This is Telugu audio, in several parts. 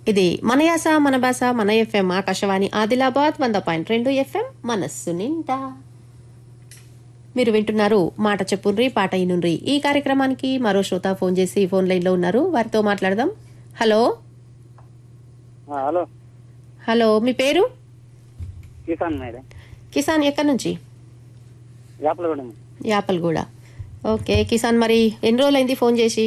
ఇది మన యాస మన భాష మన ఎఫ్ఎం ఆకాశవాణి ఆదిలాబాద్ వంద పాయింట్ రెండు ఎఫ్ఎం మనస్సు నిండా మీరు వింటున్నారు మాట చెప్పుండ్రి పాట ఇనుండ్రి ఈ కార్యక్రమానికి మరో శ్రోత ఫోన్ చేసి ఫోన్ లైన్ లో ఉన్నారు వారితో మాట్లాడదాం హలో ఆ, హలో హలో మీ పేరు కిసాన్ మేడం కిసాన్ ఎక్కడి నుంచి యాపలగూడ యాపల్గూడ ఓకే కిసాన్ మరి ఎన్ని రోజులైంది ఫోన్ చేసి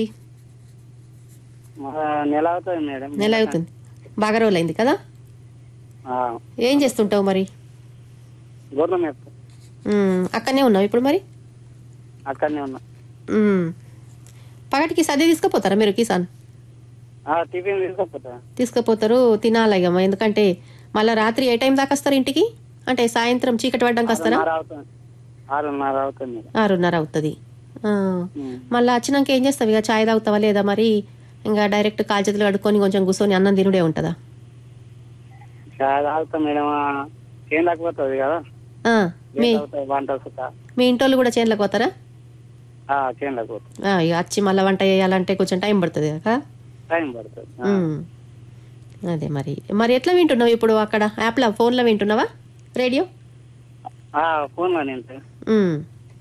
నెల అవుతుంది మేడం నెల అవుతుంది బాగా రోజులైంది కదా ఆ, ఏం చేస్తుంటావు మరి గొర్రెల మేపు ఉమ్, అక్కడనే ఉన్నావు ఇప్పుడు మరి అక్కడనే ఉన్నా ఉమ్. పగటికి సర్ది తీసుకుపోతారా మీరు కిసాన్ ఆ, టిఫిన్ తీసుకపోతా తీసుకుపోతారు తినాలి ఇక ఎందుకంటే మళ్ళీ రాత్రి ఏ టైం దాకా వస్తారు ఇంటికి అంటే సాయంత్రం చీకటి పడ్డానికి వస్తారా ఆరున్నర అవుతుంది ఆరున్నర అవుతుంది మేడం ఆరున్నర అవుతుంది ఆ. ఉమ్. మళ్ళీ వచ్చినాక ఏం చేస్తావు ఇక చాయ్ తాగుతావా లేదా మరి ఇంకా డైరెక్ట్ కాలు చేతులు కడుక్కొని కొంచెం కూర్చొని అన్నం తినుడే ఉంటుందా చాయ్ తాగుతా మేడం ఆ, ఏం లేకపోతుంది కదా ఆ, మీ లేట్ అవుతుంది వంట సుత మీ ఇంటోళ్ళు కూడా చేనులకు పోతారా చేయం లేకపోతుంది ఆ, ఇక వచ్చి మళ్ళీ వంట చేయాలంటే కొంచెం టైం పడుతుంది కదా టైం పడుతుంది ఆ. ఉమ్. అదే మరి మరి ఎట్లా వింటున్నావు ఇప్పుడు అక్కడ యాప్లో ఫోన్లో వింటున్నావా రేడియో ఆ, ఫోన్లో నేను ఉమ్.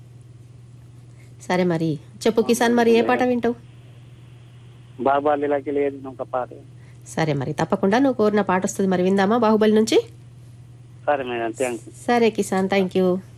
సరే మరి చెప్పు కిసాన్ మరి ఏ పాట వింటావు బాబాలీలకి లేదు ఒక పాట సరే మరి తప్పకుండా నువ్వు కోరిన పాట వస్తుంది మరి విందామా బాహుబలి నుంచి సరే మేడం థ్యాంక్ యూ సరే కిసాన్ థ్యాంక్ యూ